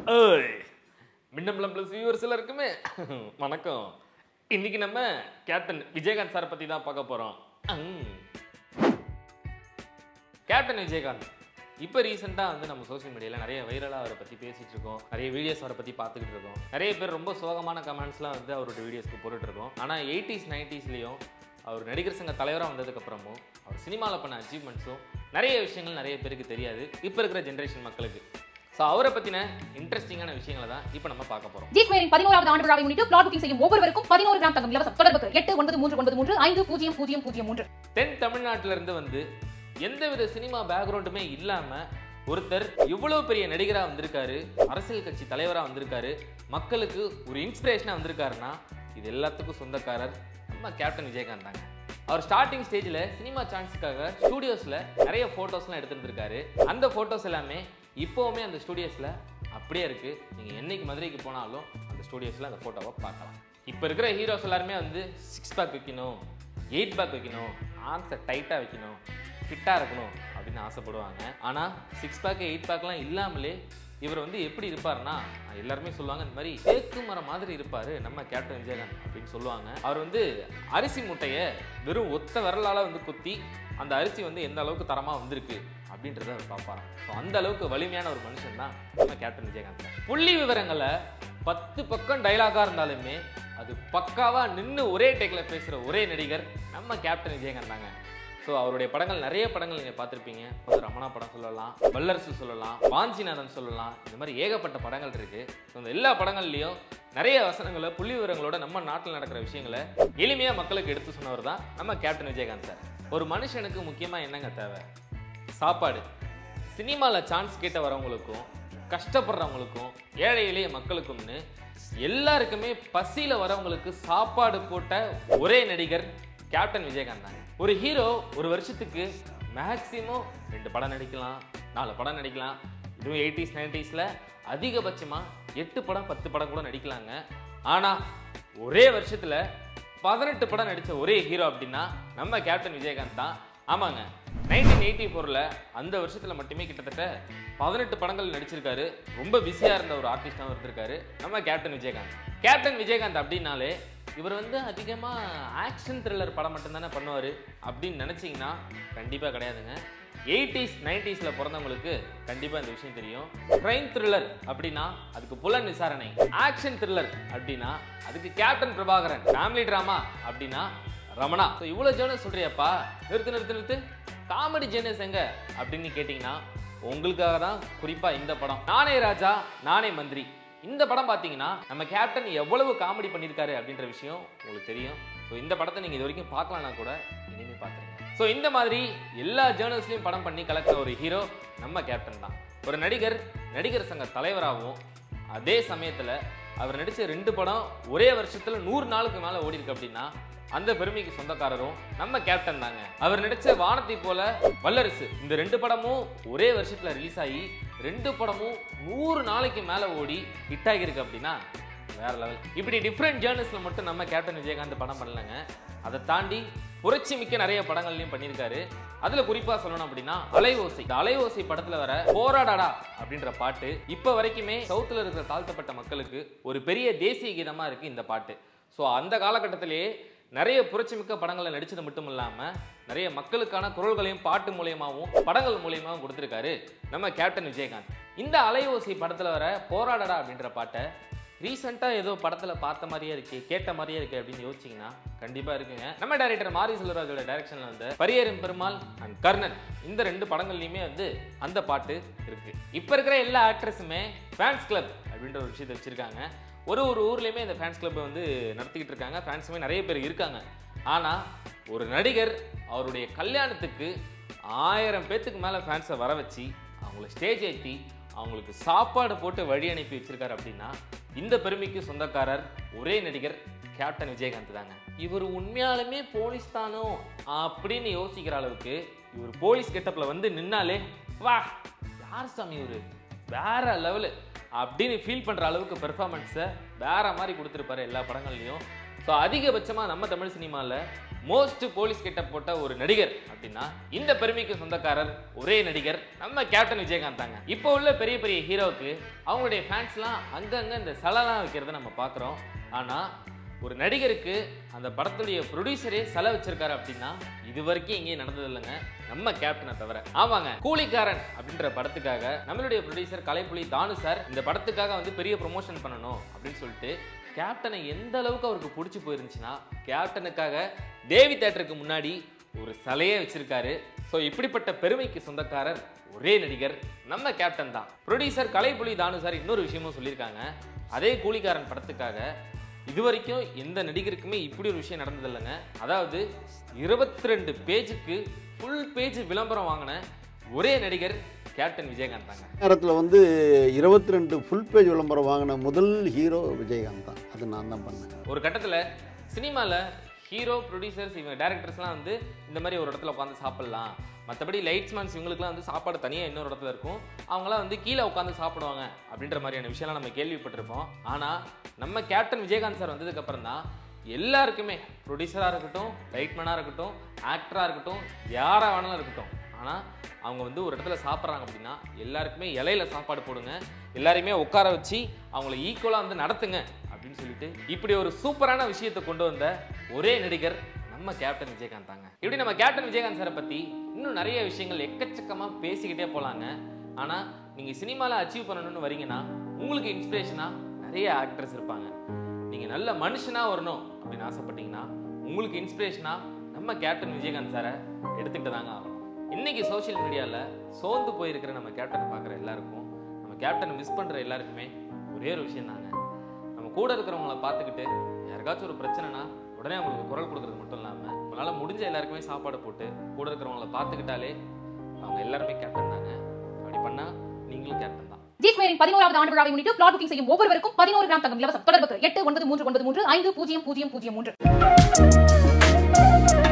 ஏய் Minnambalam plus viewers எல்லாருக்குமே வணக்கம் இன்னைக்கு நம்ம கேப்டன் விஜயகாந்த் சார் பத்தி தான் பார்க்க போறோம் அம். கேப்டன் விஜயகாந்த் இப்போ ரீசெண்டாக வந்து நம்ம சோஷியல் மீடியாவில் நிறைய வைரலாக அவரை பற்றி பேசிட்டு இருக்கோம் நிறைய வீடியோஸ் அவரை பற்றி பார்த்துக்கிட்டு இருக்கோம் நிறைய பேர் ரொம்ப சோகமான கமெண்ட்ஸ்லாம் வந்து அவரோட வீடியோஸ்க்கு போட்டுட்டு இருக்கோம் ஆனால் எயிட்டிஸ் நைன்டிஸ்லேயும் அவர் நடிகர் சங்க தலைவராக வந்ததுக்கப்புறமும் அவர் சினிமாவில் பண்ண அச்சீவ்மெண்ட்ஸும் நிறைய விஷயங்கள் நிறைய பேருக்கு தெரியாது இப்போ இருக்கிற ஜென்ரேஷன் மக்களுக்கு ஸோ அவரை பற்றின இன்ட்ரெஸ்டிங்கான விஷயங்களை தான் இப்போ நம்ம பார்க்க போகிறோம் ஜி ஸ்கொயரின் பதினோராவது ஆண்டு விழாவை முன்னிட்டு பிளாட் புக்கிங் செய்யும் ஒவ்வொருவருக்கும் பதினோரு கிராம் தங்கம் இலவசம் தொடர்புக்கு எட்டு ஒன்பது மூன்று ஒன்பது மூன்று ஐந்து பூஜ்ஜியம் பூஜ்ஜியம் பூஜ்ஜியம் மூன்று தென் தமிழ்நாட்டுல இருந்து வந்து எந்தவித சினிமா பேக்ரவுண்டுமே இல்லாம ஒருத்தர் இவ்வளவு பெரிய நடிகரா வந்திருக்காரு அரசியல் கட்சி தலைவரா வந்திருக்காரு மக்களுக்கு ஒரு இன்ஸ்பிரேஷனா வந்திருக்காருன்னா இது எல்லாத்துக்கும் சொந்தக்காரர் நம்ம கேப்டன் விஜயகாந்த் தாங்க அவர் ஸ்டார்டிங் ஸ்டேஜில் சினிமா சான்ஸுக்காக ஸ்டூடியோஸில் நிறைய ஃபோட்டோஸ்லாம் எடுத்துருந்துருக்காரு அந்த ஃபோட்டோஸ் எல்லாமே இப்போவுமே அந்த ஸ்டூடியோஸில் அப்படியே இருக்குது நீங்கள் என்னைக்கு மதுரைக்கு போனாலும் அந்த ஸ்டூடியோஸில் அந்த ஃபோட்டோவை பார்க்கலாம் இப்போ இருக்கிற ஹீரோஸ் எல்லாருமே வந்து சிக்ஸ் பேக் வைக்கணும் எயிட் பேக் வைக்கணும் ஆர்ம்ஸை டைட்டாக வைக்கணும் ஃபிட்டாக இருக்கணும் அப்படின்னு ஆசைப்படுவாங்க ஆனால் சிக்ஸ் பேக் எயிட் பேக்லாம் இல்லாமலே இவர் வந்து எப்படி இருப்பார்னா எல்லாருமே சொல்லுவாங்க இந்த மாதிரி தேக்கு மரம் மாதிரி இருப்பார் நம்ம கேப்டன் விஜயகாந்த் அப்படின்னு சொல்லுவாங்க அவர் வந்து அரிசி மூட்டையை வெறும் ஒத்த விரலால் வந்து குத்தி அந்த அரிசி வந்து எந்த அளவுக்கு தரமாக வந்திருக்கு அப்படின்றத அவர் பார்ப்பாராம் ஸோ அந்த அளவுக்கு வலிமையான ஒரு மனுஷன் தான் நம்ம கேப்டன் விஜயகாந்த் தான். புள்ளி விவரங்களை பத்து பக்கம் டைலாகாக இருந்தாலுமே அது பக்காவா நின்று ஒரே டேக்கில் பேசுகிற ஒரே நடிகர் நம்ம கேப்டன் விஜயகாந்த் தாங்க ஸோ அவருடைய படங்கள் நிறைய படங்கள் நீங்கள் பார்த்துருப்பீங்க வந்து ரமணா படம் சொல்லலாம் வல்லரசு சொல்லலாம் வாஞ்சிநாதன் சொல்லலாம் இந்த மாதிரி ஏகப்பட்ட படங்கள் இருக்கு ஸோ இந்த எல்லா படங்கள்லையும் நிறைய வசனங்களை புள்ளி விவரங்களோட நம்ம நாட்டில் நடக்கிற விஷயங்களை எளிமையாக மக்களுக்கு எடுத்து சொன்னவர் தான் நம்ம கேப்டன் விஜயகாந்த் சார் ஒரு மனுஷனுக்கு முக்கியமாக என்னங்க தேவை சாப்பாடு சினிமாவில் சான்ஸ் கேட்ட வரவங்களுக்கும் கஷ்டப்படுறவங்களுக்கும் ஏழை எளிய மக்களுக்கும்னு எல்லாருக்குமே பசியில் வரவங்களுக்கு சாப்பாடு போட்ட ஒரே நடிகர் கேப்டன் விஜயகாந்த் தாங்க ஒரு ஹீரோ ஒரு வருஷத்துக்கு மேக்ஸிமம் ரெண்டு படம் நடிக்கலாம் நாலு படம் நடிக்கலாம் இதுவும் எயிட்டிஸ் நைன்டிஸில் அதிகபட்சமாக எட்டு படம் பத்து படம் கூட நடிக்கலாங்க ஆனால் ஒரே வருஷத்தில் பதினெட்டு படம் நடித்த ஒரே ஹீரோ அப்படின்னா நம்ம கேப்டன் விஜயகாந்த் தான் ஆமாங்க நைன்டீன் எயிட்டி ஃபோரில் அந்த வருஷத்தில் மட்டுமே கிட்டத்தட்ட பதினெட்டு படங்கள் நடிச்சிருக்காரு ரொம்ப பிஸியாக இருந்த ஒரு ஆர்டிஸ்டாகவும் இருந்திருக்காரு நம்ம கேப்டன் விஜயகாந்த் கேப்டன் விஜயகாந்த் அப்படின்னாலே இவர் வந்து அதிகமாக ஆக்ஷன் த்ரில்லர் படம் மட்டும்தானே பண்ணுவார் அப்படின்னு நினச்சிங்கன்னா கண்டிப்பாக கிடையாதுங்க எயிட்டிஸ் நைன்டிஸில் பிறந்தவங்களுக்கு கண்டிப்பாக இந்த விஷயம் தெரியும் கிரைம் த்ரில்லர் அப்படின்னா அதுக்கு புலன் விசாரணை ஆக்ஷன் த்ரில்லர் அப்படின்னா அதுக்கு கேப்டன் பிரபாகரன் ஃபேமிலி ட்ராமா அப்படின்னா ரமணா ஸோ இவ்வளோ ஜேர்னஸ் சொல்றியாப்பா நிறுத்து நிறுத்து நிறுத்து காமெடி ஜேர்னஸ் எங்க அப்படின்னு கேட்டிங்கன்னா உங்களுக்காக தான் குறிப்பாக இந்த படம் நானே ராஜா நானே மந்திரி இந்த படம் பார்த்தீங்கன்னா நம்ம கேப்டன் எவ்வளவு காமெடி பண்ணியிருக்காரு அப்படின்ற விஷயம் உங்களுக்கு தெரியும் ஸோ இந்த படத்தை நீங்கள் இது வரைக்கும் பார்க்கலனா கூட இனிமேல் பார்த்துருங்க ஸோ இந்த மாதிரி எல்லா ஜேர்னல்ஸ்லையும் படம் பண்ணி கலக்கிற ஒரு ஹீரோ நம்ம கேப்டன் தான் ஒரு நடிகர் நடிகர் சங்க தலைவராகவும் அதே சமயத்தில் அவர் நடித்த ரெண்டு படம் ஒரே வருஷத்தில் நூறு நாளுக்கு மேலே ஓடி இருக்கு அப்படின்னா அந்த பெருமைக்கு சொந்தக்காரரும் நம்ம கேப்டன் தாங்க அவர் நடிச்ச வானத்தை போல வல்லரசு இந்த ரெண்டு படமும் ஒரே வருஷத்துல ரிலீஸ் ஆகி ரெண்டு படமும் நூறு நாளைக்கு மேல ஓடி ஹிட் ஆகியிருக்கு அப்படின்னா வேற லெவல் இப்படி டிஃப்ரெண்ட் ஜேர்னல்ஸ்ல மட்டும் நம்ம கேப்டன் விஜயகாந்த் படம் பண்ணலங்க அதை தாண்டி புரட்சி மிக்க நிறைய படங்கள்லையும் பண்ணியிருக்காரு அதுல குறிப்பா சொல்லணும் அப்படின்னா அலைவோசை இந்த அலைவோசை படத்துல வர போராடாடா அப்படின்ற பாட்டு இப்ப வரைக்குமே சவுத்துல இருக்கிற தாழ்த்தப்பட்ட மக்களுக்கு ஒரு பெரிய தேசிய கீதமா இருக்கு இந்த பாட்டு ஸோ அந்த காலகட்டத்திலேயே நிறைய புரட்சிமிக்க படங்களை நடிச்சது மட்டும் இல்லாம நிறைய மக்களுக்கான குரல்களையும் பாட்டு மூலியமாகவும் படங்கள் மூலியமாகவும் கொடுத்துருக்காரு நம்ம கேப்டன் விஜயகாந்த் இந்த அலையோசி படத்துல வர போராடடா அப்படின்ற பாட்டை ரீசெண்டாக ஏதோ படத்தில் பார்த்த மாதிரியே இருக்கு கேட்ட மாதிரியே இருக்கு அப்படின்னு யோசிச்சிங்கன்னா கண்டிப்பாக இருக்குங்க நம்ம டைரக்டர் மாரி செல்வராஜோட டைரக்ஷனில் வந்து பரியரும் பெருமாள் அண்ட் கர்ணன் இந்த ரெண்டு படங்கள்லையுமே வந்து அந்த பாட்டு இருக்கு இப்போ இருக்கிற எல்லா ஆக்ட்ரஸுமே ஃபேன்ஸ் கிளப் அப்படின்ற ஒரு விஷயத்தை வச்சிருக்காங்க ஒரு ஒரு ஊர்லேயுமே இந்த ஃபேன்ஸ் கிளப் வந்து நடத்திக்கிட்டு இருக்காங்க ஃபேன்ஸுமே நிறைய பேர் இருக்காங்க ஆனால் ஒரு நடிகர் அவருடைய கல்யாணத்துக்கு ஆயிரம் பேத்துக்கு மேலே ஃபேன்ஸை வர வச்சு அவங்கள ஸ்டேஜ் ஏற்றி அவங்களுக்கு சாப்பாடு போட்டு வழி அனுப்பி வச்சிருக்காரு அப்படின்னா இந்த பெருமைக்கு சொந்தக்காரர் ஒரே நடிகர் கேப்டன் விஜயகாந்த் தாங்க இவர் உண்மையாலுமே போலீஸ் தானோ அப்படின்னு யோசிக்கிற அளவுக்கு இவர் போலீஸ் கெட்டப்ல வந்து நின்னாலே வா யார் சாமி இவரு வேற லெவலு அப்படின்னு ஃபீல் பண்ற அளவுக்கு பெர்ஃபார்மன்ஸை வேற மாதிரி கொடுத்துருப்பாரு எல்லா படங்கள்லையும் ஸோ அதிகபட்சமாக நம்ம தமிழ் சினிமாவில் மோஸ்ட் போலீஸ் கிட்ட போட்ட ஒரு நடிகர் அப்படின்னா இந்த பெருமைக்கு சொந்தக்காரர் ஒரே நடிகர் நம்ம கேப்டன் விஜயகாந்த் தாங்க இப்போ உள்ள பெரிய பெரிய ஹீரோவுக்கு அவங்களுடைய ஃபேன்ஸ்லாம் அங்கங்கே இந்த சலலாம் வைக்கிறத நம்ம பார்க்குறோம் ஆனால் ஒரு நடிகருக்கு அந்த படத்துடைய ப்ரொடியூசரே செல வச்சிருக்காரு அப்படின்னா இது வரைக்கும் எங்கேயும் நடந்தது இல்லைங்க நம்ம கேப்டனை தவிர ஆமாங்க கூலிக்காரன் அப்படின்ற படத்துக்காக நம்மளுடைய ப்ரொடியூசர் கலைப்புலி தானு சார் இந்த படத்துக்காக வந்து பெரிய ப்ரொமோஷன் பண்ணணும் அப்படின்னு சொல்லிட்டு கேப்டனை எந்த அளவுக்கு அவருக்கு பிடிச்சி போயிருந்துச்சுன்னா கேப்டனுக்காக தேவி தேட்டருக்கு முன்னாடி ஒரு சிலையே வச்சிருக்காரு ஸோ இப்படிப்பட்ட பெருமைக்கு சொந்தக்காரர் ஒரே நடிகர் நம்ம கேப்டன் தான் ப்ரொடியூசர் கலைப்புலி தானு சார் இன்னொரு விஷயமும் சொல்லியிருக்காங்க அதே கூலிக்காரன் படத்துக்காக இது வரைக்கும் எந்த நடிகருக்குமே இப்படி ஒரு விஷயம் நடந்தது இல்லைங்க அதாவது இருபத்தி ரெண்டு பேஜுக்கு ஃபுல் பேஜ் விளம்பரம் வாங்கின ஒரே நடிகர் கேப்டன் விஜயகாந்த் தாங்க நேரத்தில் வந்து இருபத்தி ரெண்டு ஃபுல் பேஜ் விளம்பரம் வாங்கின முதல் ஹீரோ விஜயகாந்த் தான் அது நான் தான் பண்ணேன் ஒரு கட்டத்தில் சினிமாவில் ஹீரோ ப்ரொடியூசர்ஸ் இவங்க டேரக்டர்ஸ்லாம் வந்து இந்த மாதிரி ஒரு இடத்துல உட்காந்து சாப்பிட்லாம் மற்றபடி லைட்ஸ்மேன்ஸ் இவங்களுக்குலாம் வந்து சாப்பாடு தனியாக இன்னொரு இடத்துல இருக்கும் அவங்களாம் வந்து கீழே உட்காந்து சாப்பிடுவாங்க அப்படின்ற மாதிரியான விஷயம்லாம் நம்ம கேள்விப்பட்டிருப்போம் ஆனால் நம்ம கேப்டன் விஜயகாந்த் சார் வந்ததுக்கப்புறம் தான் எல்லாருக்குமே ப்ரொடியூசராக இருக்கட்டும் லைட்மேனாக இருக்கட்டும் ஆக்டராக இருக்கட்டும் யாராக வேணாலும் இருக்கட்டும் ஆனால் அவங்க வந்து ஒரு இடத்துல சாப்பிட்றாங்க அப்படின்னா எல்லாருக்குமே இலையில சாப்பாடு போடுங்க எல்லாரையுமே உட்கார வச்சு அவங்கள ஈக்குவலாக வந்து நடத்துங்க அப்படின்னு சொல்லிட்டு இப்படி ஒரு சூப்பரான விஷயத்தை கொண்டு வந்த ஒரே நடிகர் நம்ம கேப்டன் விஜயகாந்த் தாங்க இப்படி நம்ம கேப்டன் விஜயகாந்த் சாரை பற்றி இன்னும் நிறைய விஷயங்கள் எக்கச்சக்கமாக பேசிக்கிட்டே போகலாங்க ஆனால் நீங்கள் சினிமாவில் அச்சீவ் பண்ணணும்னு வரீங்கன்னா உங்களுக்கு இன்ஸ்பிரேஷனாக நிறைய ஆக்டர்ஸ் இருப்பாங்க நீங்கள் நல்ல மனுஷனாக வரணும் அப்படின்னு ஆசைப்பட்டீங்கன்னா உங்களுக்கு இன்ஸ்பிரேஷனாக நம்ம கேப்டன் விஜயகாந்த் சாரை எடுத்துக்கிட்டு தாங்க ஆகணும் இன்னைக்கு சோஷியல் மீடியாவில் சோர்ந்து போயிருக்கிற நம்ம கேப்டனை பார்க்குற எல்லாருக்கும் நம்ம கேப்டனை மிஸ் பண்ணுற எல்லாருக்குமே ஒரே ஒரு விஷயம் தாங்க நம்ம கூட இருக்கிறவங்கள பார்த்துக்கிட்டு யாருக்காச்சும் ஒரு பிரச்சனைனா உடனே அவங்களுக்கு குரல் கொடுக்கறது மட்டும் இல்லாமல் நம்மளால் முடிஞ்ச எல்லாருக்குமே சாப்பாடு போட்டு கூட இருக்கிறவங்கள பார்த்துக்கிட்டாலே அவங்க எல்லாருமே கேப்டன் தாங்க அப்படி பண்ணால் நீங்களும் கேப்டன் தான் ஜி ஸ்கொயரின் பதினோராவது ஆண்டு விழாவை முன்னிட்டு பிளாட் புக்கிங் செய்யும் ஒவ்வொருவருக்கும் பதினோரு கிராம் தங்கம் இலவசம் தொடர்புக்கு எட்டு ஒன்பது மூன்று ஒன்பது மூன்று ஐந்து பூஜ்ஜியம் பூஜ்ஜியம் பூஜ்ஜியம் மூன்று